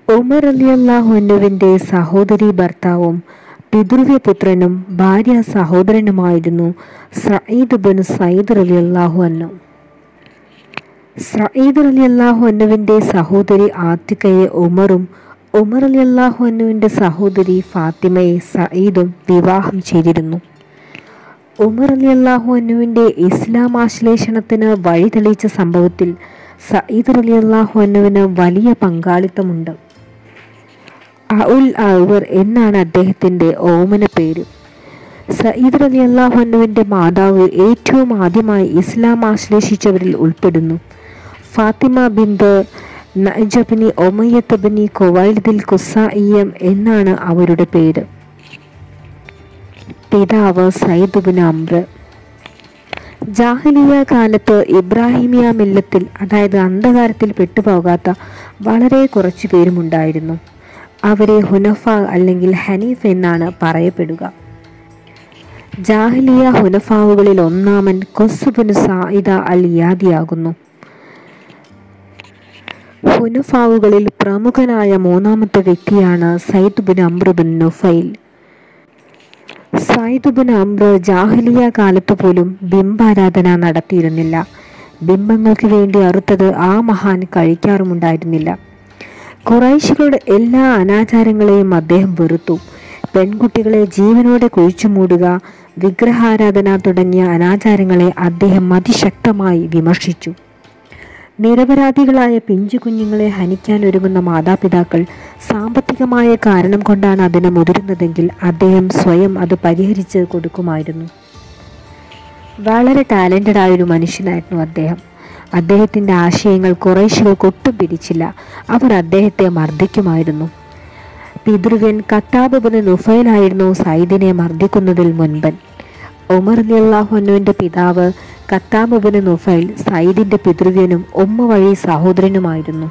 ഉമർ അലിയല്ലാഹുവിൻ്റെ സഹോദരി ഭർത്താവും പിതൃവ്യപുത്രനും ഭാര്യ സഹോദരനുമായിരുന്നു സയ്യിദ് ബിൻ സയ്യിദ് അലി അള്ളാഹു അന്നു സയ്യിദ് അലി അള്ളാഹു അന്നുവിൻ്റെ സഹോദരി ആത്തിക്കയെ ഉമറും ഉമർ അലി അള്ളാഹു അന്നുവിൻ്റെ സഹോദരി ഫാത്തിമയെ സയ്യിദും വിവാഹം ചെയ്തിരുന്നു ഉമർ അലി അള്ളാഹു അന്നുവിൻ്റെ ഇസ്ലാം ആശ്ലേഷണത്തിന് വഴി തെളിയിച്ച സംഭവത്തിൽ സയ്യിദ് അലി അള്ളാഹു അന്നുവിന് വലിയ പങ്കാളിത്തമുണ്ട് അഉൽ അവർ എന്നാണ് അദ്ദേഹത്തിൻ്റെ ഓമന പേര് സയ്യിദ് അലി അള്ളാഹു അന്നുവിൻ്റെ മാതാവ് ഏറ്റവും ആദ്യമായി ഇസ്ലാം ആശ്ലേഷിച്ചവരിൽ ഉൾപ്പെടുന്നു ഫാത്തിമ ബിന്ദ് നജബിനി ഒമയ്യത്തബിനി കൊവൈൽദിൽ കുസായിയം എന്നാണ് അവരുടെ പേര് പിതാവ് സയ്യിദ് ബിൻ അമ്ര ജാഹിലിയ കാലത്ത് ഇബ്രാഹിമിയ മില്ലത്തിൽ അതായത് അന്ധകാരത്തിൽ പെട്ടുപോകാത്ത വളരെ കുറച്ചു പേരുമുണ്ടായിരുന്നു അവരെ ഹുനഫ അല്ലെങ്കിൽ ഹനീഫ് എന്നാണ് പറയപ്പെടുക ജാഹിലിയ ഹുനഫാവുകളിൽ ഒന്നാമൻ കൊസുബിൻ സായിദ അൽ യാദിയാകുന്നു ഹുനഫാവുകളിൽ പ്രമുഖനായ മൂന്നാമത്തെ വ്യക്തിയാണ് Sayyid bin Amr bin Nufail Sayyid bin Amr ജാഹിലിയ കാലത്ത് പോലും ബിംബാരാധന നടത്തിയിരുന്നില്ല ബിംബങ്ങൾക്ക് വേണ്ടി അറുത്തത് ആ മഹാൻ കഴിക്കാറുമുണ്ടായിരുന്നില്ല കുറൈശികളുടെ എല്ലാ അനാചാരങ്ങളെയും അദ്ദേഹം വെറുത്തു പെൺകുട്ടികളെ ജീവനോടെ കുഴിച്ചു മൂടുക വിഗ്രഹാരാധന തുടങ്ങിയ അനാചാരങ്ങളെ അദ്ദേഹം അതിശക്തമായി വിമർശിച്ചു നിരപരാധികളായ പിഞ്ചു കുഞ്ഞുങ്ങളെ ഹനിക്കാൻ ഒരുങ്ങുന്ന മാതാപിതാക്കൾ സാമ്പത്തികമായ കാരണം കൊണ്ടാണ് അതിന് മുതിരുന്നതെങ്കിൽ അദ്ദേഹം സ്വയം അത് പരിഹരിച്ച് കൊടുക്കുമായിരുന്നു വളരെ ടാലൻറ്റഡ് ആയ ഒരു മനുഷ്യനായിരുന്നു അദ്ദേഹം അദ്ദേഹത്തിൻ്റെ ആശയങ്ങൾ കുറേശ്ശികൾക്ക് ഒട്ടും പിടിച്ചില്ല അവർ അദ്ദേഹത്തെ മർദ്ദിക്കുമായിരുന്നു പിതൃവ്യൻ കത്താബ് ബിൻ നുഫൈലായിരുന്നു സയ്യിദിനെ മർദ്ദിക്കുന്നതിൽ മുൻപൻ ഉമർ അലിയല്ലാഹുനുവിൻ്റെ പിതാവ് കത്താബ് ബിൻ നുഫൈൽ സയ്യിദിൻ്റെ പിതൃവ്യനും ഉമ്മ വഴി സഹോദരനുമായിരുന്നു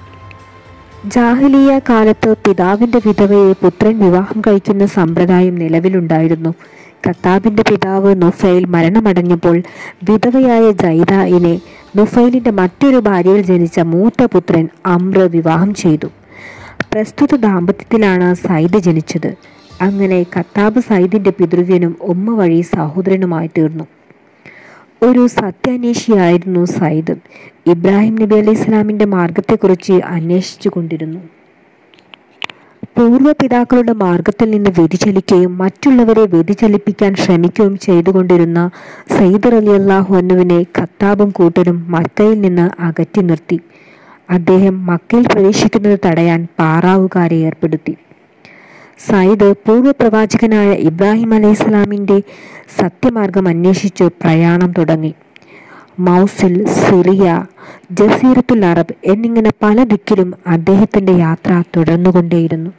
ജാഹിലിയ കാലത്ത് പിതാവിൻ്റെ വിധവയെ പുത്രൻ വിവാഹം കഴിക്കുന്ന സമ്പ്രദായം നിലവിലുണ്ടായിരുന്നു കത്താബിന്റെ പിതാവ് നുഫൈൽ മരണമടഞ്ഞപ്പോൾ വിധവയായ ജൈദായിനെ നുഫൈലിന്റെ മറ്റൊരു ഭാര്യയിൽ ജനിച്ച മൂത്ത പുത്രൻ അമ്ര വിവാഹം ചെയ്തു പ്രസ്തുത ദാമ്പത്യത്തിലാണ് സൈദ് ജനിച്ചത് അങ്ങനെ കത്താബ് സൈദിന്റെ പിതൃവ്യനും ഉമ്മ വഴി സഹോദരനുമായി തീർന്നു ഒരു സത്യാന്വേഷിയായിരുന്നു സൈദ് ഇബ്രാഹിം നബി അലൈഹി ഇസ്ലാമിന്റെ മാർഗത്തെക്കുറിച്ച് അന്വേഷിച്ചു കൊണ്ടിരുന്നു പൂർവ്വപിതാക്കളുടെ മാർഗത്തിൽ നിന്ന് വ്യതിചലിക്കുകയും മറ്റുള്ളവരെ വ്യതിചലിപ്പിക്കാൻ ശ്രമിക്കുകയും ചെയ്തുകൊണ്ടിരുന്ന സയ്യിദ് അലി അള്ളാഹു അന്നുവിനെ ഖത്താബും കൂട്ടരും മക്കയിൽ നിന്ന് അകറ്റി നിർത്തി അദ്ദേഹം മക്കയിൽ പ്രവേശിക്കുന്നത് തടയാൻ പാറാവുകാരെ ഏർപ്പെടുത്തി സയ്യിദ് പൂർവ്വപ്രവാചകനായ ഇബ്രാഹിം അലൈഹി സ്വലാമിൻ്റെ സത്യമാർഗം അന്വേഷിച്ച് പ്രയാണം തുടങ്ങി മൗസിൽ സിറിയ ജസീറത്തുൽ അറബ് എന്നിങ്ങനെ പല ദിക്കിലും അദ്ദേഹത്തിൻ്റെ യാത്ര തുടർന്നുകൊണ്ടേയിരുന്നു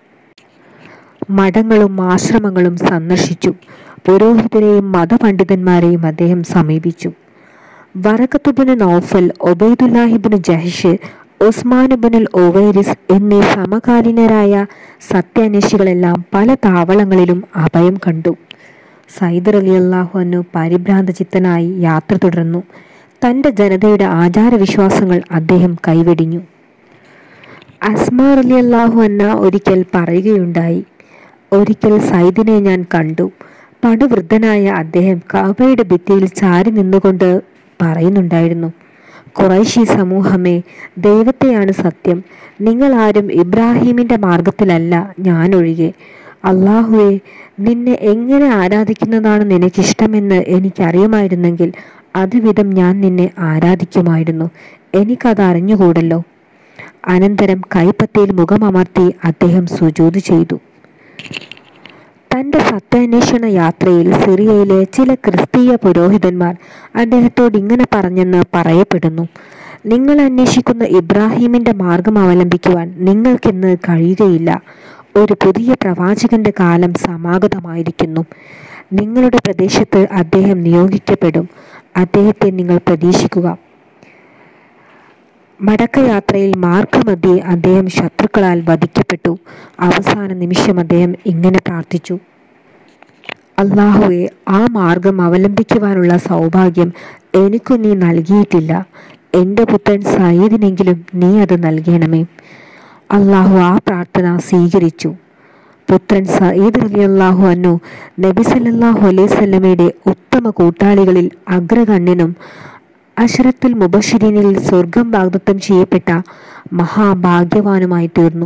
മഠങ്ങളും ആശ്രമങ്ങളും സന്ദർശിച്ചു പുരോഹിതരെയും മതപണ്ഡിതന്മാരെയും അദ്ദേഹം സമീപിച്ചു വറക്കത്തുബിന് നൗഫൽ ഒബൈദുല്ലാഹിബിന് ജഹഷ് ഉസ്മാനുബിനുൽ ഒവൈരിസ് എന്നീ സമകാലീനരായ സത്യാന്വേഷികളെല്ലാം പല താവളങ്ങളിലും അഭയം കണ്ടു സൈദർ അലി അള്ളാഹു അന്നു പരിഭ്രാന്ത ചിത്തനായി യാത്ര തുടർന്നു തൻ്റെ ജനതയുടെ ആചാരവിശ്വാസങ്ങൾ അദ്ദേഹം കൈവെടിഞ്ഞു അസ്മാർ അലി അള്ളാഹു അന്ന ഒരിക്കൽ പറയുകയുണ്ടായി ഒരിക്കൽ സൈദിനെ ഞാൻ കണ്ടു പടുവൃദ്ധനായ അദ്ദേഹം കബയുടെ ഭിത്തിയിൽ ചാരി നിന്നുകൊണ്ട് പറയുന്നുണ്ടായിരുന്നു കുറൈശി സമൂഹമേ ദൈവത്തെയാണ് സത്യം നിങ്ങൾ ആരും ഇബ്രാഹീമിൻ്റെ മാർഗത്തിലല്ല ഞാനൊഴികെ അള്ളാഹുവെ നിന്നെ എങ്ങനെ ആരാധിക്കുന്നതാണ് നിനക്കിഷ്ടമെന്ന് എനിക്കറിയുമായിരുന്നെങ്കിൽ അതുവിധം ഞാൻ നിന്നെ ആരാധിക്കുമായിരുന്നു എനിക്കത് അറിഞ്ഞുകൂടല്ലോ അനന്തരം കൈപ്പത്തിയിൽ മുഖമമർത്തി അദ്ദേഹം സുജൂത് ചെയ്തു തൻ്റെ സത്യാന്വേഷണ യാത്രയിൽ സിറിയയിലെ ചില ക്രിസ്തീയ പുരോഹിതന്മാർ അദ്ദേഹത്തോട് ഇങ്ങനെ പറഞ്ഞെന്ന് പറയപ്പെടുന്നു നിങ്ങൾ അന്വേഷിക്കുന്ന ഇബ്രാഹീമിൻ്റെ മാർഗം അവലംബിക്കുവാൻ നിങ്ങൾക്കിന്ന് കഴിയുകയില്ല ഒരു പുതിയ പ്രവാചകന്റെ കാലം സമാഗതമായിരിക്കുന്നു നിങ്ങളുടെ പ്രദേശത്ത് അദ്ദേഹം നിയോഗിക്കപ്പെടും അദ്ദേഹത്തെ നിങ്ങൾ പ്രതീക്ഷിക്കുക മടക്കയാത്രയിൽ മാർഗമധ്യേ അദ്ദേഹം ശത്രുക്കളാൽ വധിക്കപ്പെട്ടു അവസാന നിമിഷം അദ്ദേഹം ഇങ്ങനെ പ്രാർത്ഥിച്ചു അള്ളാഹുവെ ആ മാർഗം അവലംബിക്കുവാനുള്ള സൗഭാഗ്യം എനിക്കു നീ നൽകിയിട്ടില്ല എൻ്റെ പുത്രൻ സയ്യിദിനെങ്കിലും നീ അത് നൽകണമേ അള്ളാഹു ആ പ്രാർത്ഥന സ്വീകരിച്ചു പുത്രൻ സയ്യിദ് അലി അള്ളാഹു അന്നു നബി സല്ലല്ലാഹു അലൈഹി സ്വലമയുടെ ഉത്തമ കൂട്ടാളികളിൽ അഗ്രഗണ്യനും അഷറത്തുൽ മുബഷിരീനിൽ സ്വർഗം വാഗ്ദത്തം ചെയ്യപ്പെട്ട മഹാഭാഗ്യവാനുമായി തീർന്നു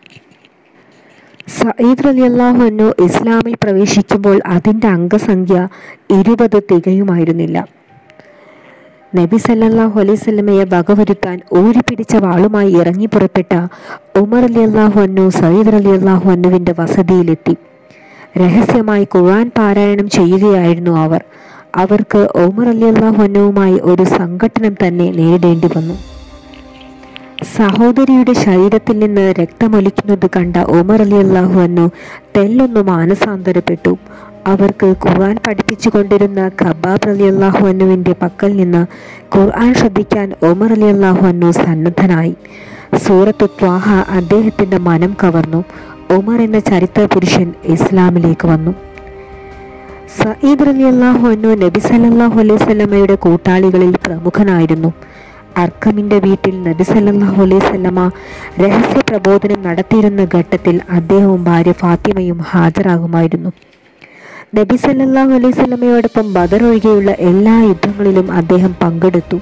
സയ്യിദ് അലി അള്ളാഹു അന്നു ഇസ്ലാമിൽ പ്രവേശിക്കുമ്പോൾ അതിൻ്റെ അംഗസംഖ്യ ഇരുപത് തികയുമായിരുന്നില്ല നബി സല്ലല്ലാഹു അലൈഹി സ്വലമയെ വകവരുത്താൻ ഊരിപ്പിടിച്ച വാളുമായി ഇറങ്ങി പുറപ്പെട്ട ഉമർ അലി അള്ളാഹു അന്നു സയ്യിദ് അലി അള്ളാഹു അന്നുവിൻ്റെ വസതിയിലെത്തി രഹസ്യമായി ഖുർആൻ പാരായണം ചെയ്യുകയായിരുന്നു അവർ അവർക്ക് ഉമർ അലി അള്ളാഹു അന്നുവുമായി ഒരു സംഘട്ടനം തന്നെ നേരിടേണ്ടി വന്നു സഹോദരിയുടെ ശരീരത്തിൽ നിന്ന് രക്തമൊലിക്കുന്നത് കണ്ട ഉമർ അലി അള്ളാഹു അന്നു തെല്ലൊന്നു മാനസാന്തരപ്പെട്ടു അവർക്ക് ഖുർആൻ പഠിപ്പിച്ചു കൊണ്ടിരുന്ന ഖബാബ് അലി അള്ളാഹു അന്നുവിൻ്റെ പക്കൽ നിന്ന് ഖുർആൻ ശ്രദ്ധിക്കാൻ ഉമർ അലി അള്ളാഹു അന്നു സന്നദ്ധനായി സൂറത്ത് ത്വാഹ അദ്ദേഹത്തിൻ്റെ മനം കവർന്നു ഉമർ എന്ന ചരിത്ര പുരുഷൻ ഇസ്ലാമിലേക്ക് വന്നു സയ്യിദ് അലി അള്ളാഹു അന്നു നബി സല്ലല്ലാഹു അലൈഹി സ്വലമയുടെ കൂട്ടാളികളിൽ പ്രമുഖനായിരുന്നു അർക്കമിൻ്റെ വീട്ടിൽ നബി സല്ലല്ലാഹു അലൈഹി സ്വലമ രഹസ്യ പ്രബോധനം നടത്തിയിരുന്ന ഘട്ടത്തിൽ അദ്ദേഹവും ഭാര്യ ഫാത്തിമയും ഹാജരാകുമായിരുന്നു നബി സല്ലല്ലാഹു അലൈഹി സ്വലമയോടൊപ്പം ബദർ ഒഴികെയുള്ള എല്ലാ യുദ്ധങ്ങളിലും അദ്ദേഹം പങ്കെടുത്തു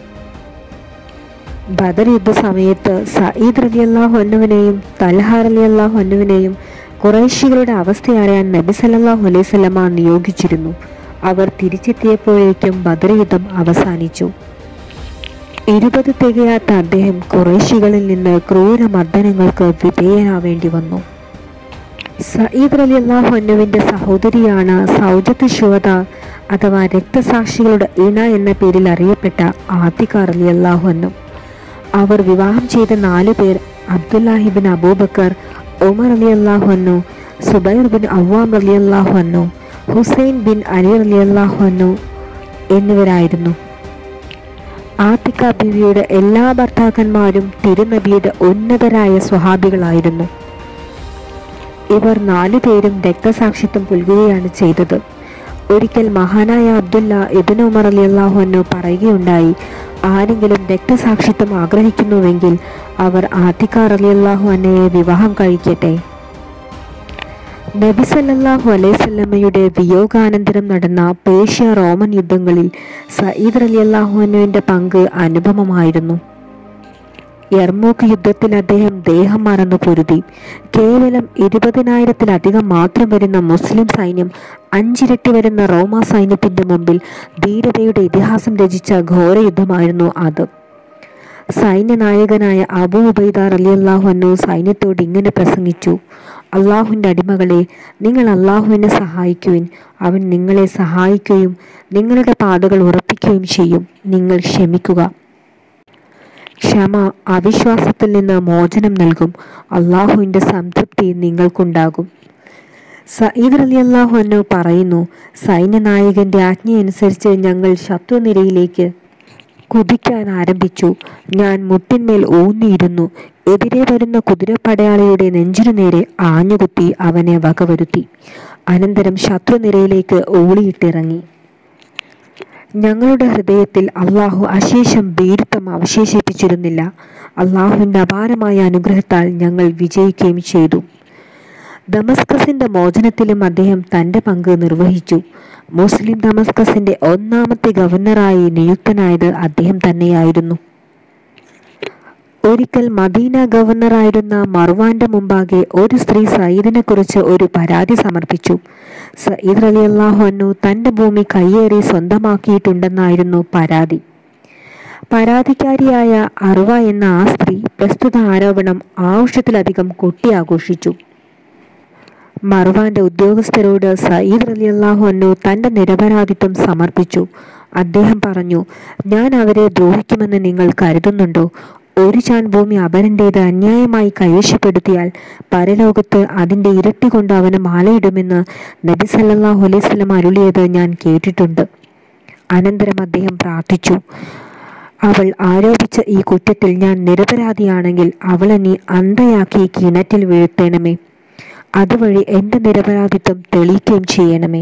ബദർ യുദ്ധ സമയത്ത് സയ്യിദ് റലി അള്ളാഹു അന്നുവിനെയും തൽഹാർ അലി അള്ളാഹു അന്നുവിനെയും കുറേശികളുടെ അവസ്ഥ അറിയാൻ നബി സല്ലല്ലാഹു അലൈഹി സ്വലമ നിയോഗിച്ചിരുന്നു അവർ തിരിച്ചെത്തിയപ്പോഴേക്കും ബദർ യുദ്ധം അവസാനിച്ചു ഇരുപത് തികയാത്ത അദ്ദേഹം കുറേശികളിൽ നിന്ന് ക്രൂരമർദ്ദനങ്ങൾക്ക് വിധേയനാവേണ്ടി വന്നു സയ്യിദ് അലി അള്ളാഹു അന്നുവിൻ്റെ സഹോദരിയാണ് സൗജത്ത് ശുവത അഥവാ രക്തസാക്ഷികളുടെ ഇണ എന്ന പേരിൽ അറിയപ്പെട്ട ആത്തിക്കാർ അലി അള്ളാഹു അന്നു അവർ വിവാഹം ചെയ്ത നാലു പേർ അബ്ദുല്ലാഹിബിൻ അബൂബക്കർ ഉമർ അലി അള്ളാഹു അന്നു സുബൈർ ബിൻ അവ്വാം അലി അള്ളാഹു അന്നു ഹുസൈൻ ബിൻ അലി അലി അള്ളാഹു അന്നു എന്നിവരായിരുന്നു ആത്തിക്ക ബീവിയുടെ എല്ലാ ഭർത്താക്കന്മാരും തിരുനബിയുടെ ഉന്നതരായ സ്വഹാബികളായിരുന്നു ഇവർ നാലു പേരും രക്തസാക്ഷിത്വം പുൽകുകയാണ് ചെയ്തത് ഒരിക്കൽ മഹാനായ അബ്ദുല്ല ഇബിൻ ഉമർ അലി അള്ളാഹു അന്നു പറയുകയുണ്ടായി ആരെങ്കിലും രക്തസാക്ഷിത്വം ആഗ്രഹിക്കുന്നുവെങ്കിൽ അവർ ആത്തിക്കാർ അലി അള്ളാഹു അന്നയെ വിവാഹം കഴിക്കട്ടെ നബി സല്ലല്ലാഹു അലൈഹി സ്വലമയുടെ വിയോഗാനന്തരം നടന്ന പേർഷ്യ റോമൻ യുദ്ധങ്ങളിൽ സയ്യിദ് അലി അള്ളാഹു അന്നുവിൻ്റെ പങ്ക് അനുപമമായിരുന്നു യർമൂക്ക് യുദ്ധത്തിൽ അദ്ദേഹം ദേഹം മറന്നു പൊരുതി കേവലം ഇരുപതിനായിരത്തിലധികം മാത്രം വരുന്ന മുസ്ലിം സൈന്യം അഞ്ചിരട്ടി വരുന്ന റോമ സൈന്യത്തിന്റെ മുമ്പിൽ ധീരതയുടെ ഇതിഹാസം രചിച്ച ഘോര യുദ്ധമായിരുന്നു അത് സൈന്യനായകനായ അബൂ ഉബൈദാർ അലി അള്ളാഹു അന്നു സൈന്യത്തോട് ഇങ്ങനെ പ്രസംഗിച്ചു അള്ളാഹുവിൻ്റെ അടിമകളെ നിങ്ങൾ അള്ളാഹുവിനെ സഹായിക്കുവിൻ അവൻ നിങ്ങളെ സഹായിക്കുകയും നിങ്ങളുടെ പാതകൾ ഉറപ്പിക്കുകയും ചെയ്യും നിങ്ങൾ ക്ഷമിക്കുക ക്ഷമ അവിശ്വാസത്തിൽ നിന്ന് മോചനം നൽകും അള്ളാഹുവിൻ്റെ സംതൃപ്തി നിങ്ങൾക്കുണ്ടാകും സയ്യിദ് അലി അള്ളാഹു അന്നു പറയുന്നു സൈന്യനായകന്റെ ആജ്ഞയനുസരിച്ച് ഞങ്ങൾ ശത്രുനിരയിലേക്ക് കുതിക്കാൻ ആരംഭിച്ചു ഞാൻ മുട്ടിന്മേൽ ഊന്നിയിരുന്നു എതിരെ വരുന്ന കുതിരപ്പടയാളിയുടെ നെഞ്ചിനു നേരെ ആഞ്ഞുകുത്തി അവനെ വകവരുത്തി അനന്തരം ശത്രുനിരയിലേക്ക് ഓളിയിട്ടിറങ്ങി ഞങ്ങളുടെ ഹൃദയത്തിൽ അള്ളാഹു അശേഷം ഭീരുത്വം അവശേഷിപ്പിച്ചിരുന്നില്ല അള്ളാഹുവിൻ്റെ അപാരമായ അനുഗ്രഹത്താൽ ഞങ്ങൾ വിജയിക്കുകയും ചെയ്തു ദമസ്കസിന്റെ മോചനത്തിലും അദ്ദേഹം തന്റെ പങ്ക് നിർവഹിച്ചു മുസ്ലിം ദമസ്കസിന്റെ ഒന്നാമത്തെ ഗവർണറായി നിയുക്തനായത് അദ്ദേഹം തന്നെയായിരുന്നു ഒരിക്കൽ മദീന ഗവർണറായിരുന്ന മർവാന്റെ മുമ്പാകെ ഒരു സ്ത്രീ സയ്യിദിനെ കുറിച്ച് ഒരു പരാതി സമർപ്പിച്ചു സയ്യിദ് അലി അള്ളാഹു അന്നു തന്റെ ഭൂമി കയ്യേറി സ്വന്തമാക്കിയിട്ടുണ്ടെന്നായിരുന്നു പരാതി പരാതിക്കാരിയായ അർവ എന്ന ആ സ്ത്രീ പ്രസ്തുത ആരോപണം ആവശ്യത്തിലധികം കൊട്ടിയാഘോഷിച്ചു മർവാന്റെ ഉദ്യോഗസ്ഥരോട് സയ്യിദ് അലി അള്ളാഹു അന്നു തന്റെ നിരപരാധിത്വം സമർപ്പിച്ചു അദ്ദേഹം പറഞ്ഞു ഞാൻ അവരെ ദ്രോഹിക്കുമെന്ന് നിങ്ങൾ കരുതുന്നുണ്ടോ ഒരു ചാൻ ഭൂമി അപരൻ്റേത് അന്യായമായി കൈവശപ്പെടുത്തിയാൽ പരലോകത്ത് അതിൻ്റെ ഇരട്ടി കൊണ്ട് അവന് മാലയിടുമെന്ന് നബി സല്ലല്ലാഹു അലൈഹി വസല്ലം അരുളിയത് ഞാൻ കേട്ടിട്ടുണ്ട് അനന്തരം അദ്ദേഹം പ്രാർത്ഥിച്ചു അവൾ ആരോപിച്ച ഈ കുറ്റത്തിൽ ഞാൻ നിരപരാധിയാണെങ്കിൽ അവളെ നീ അന്ധയാക്കി കിണറ്റിൽ വീഴ്ത്തണമേ അതുവഴി എൻ്റെ നിരപരാധിത്വം തെളിയിക്കുകയും ചെയ്യണമേ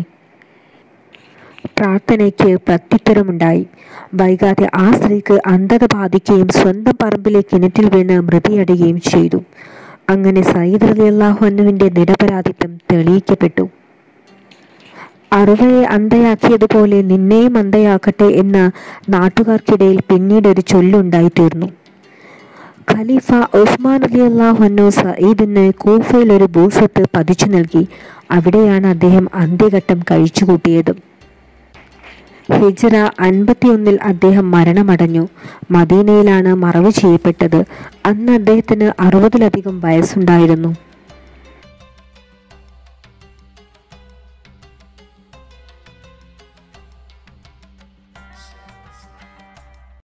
പ്രാർത്ഥനയ്ക്ക് പ്രത്യുത്തരമുണ്ടായി വൈകാതെ ആ സ്ത്രീക്ക് അന്ധത ബാധിക്കുകയും സ്വന്തം പറമ്പിലെ കിണറ്റിൽ വീണ് മൃതിയടയുകയും ചെയ്തു അങ്ങനെ സയ്യിദ് അലി അള്ളാഹുവിൻ്റെ നിരപരാധിത്വം തെളിയിക്കപ്പെട്ടു അറുവയെ അന്തയാക്കിയതുപോലെ നിന്നെയും അന്തയാക്കട്ടെ എന്ന നാട്ടുകാർക്കിടയിൽ പിന്നീട് ഒരു ചൊല്ലുണ്ടായിത്തീർന്നു ഖലീഫ ഉസ്മാൻ അലി അള്ളാഹുനു സയ്യിദിന് കൂഫയിൽ ഒരു ഭൂസ്വത്ത് പതിച്ചു നൽകി അവിടെയാണ് അദ്ദേഹം അന്ത്യഘട്ടം കഴിച്ചുകൂട്ടിയത് ഹിജ്റ അൻപത്തിയൊന്നിൽ അദ്ദേഹം മരണമടഞ്ഞു മദീനയിലാണ് മറവ് ചെയ്യപ്പെട്ടത് അന്ന് അദ്ദേഹത്തിന് അറുപതിലധികം വയസ്സുണ്ടായിരുന്നു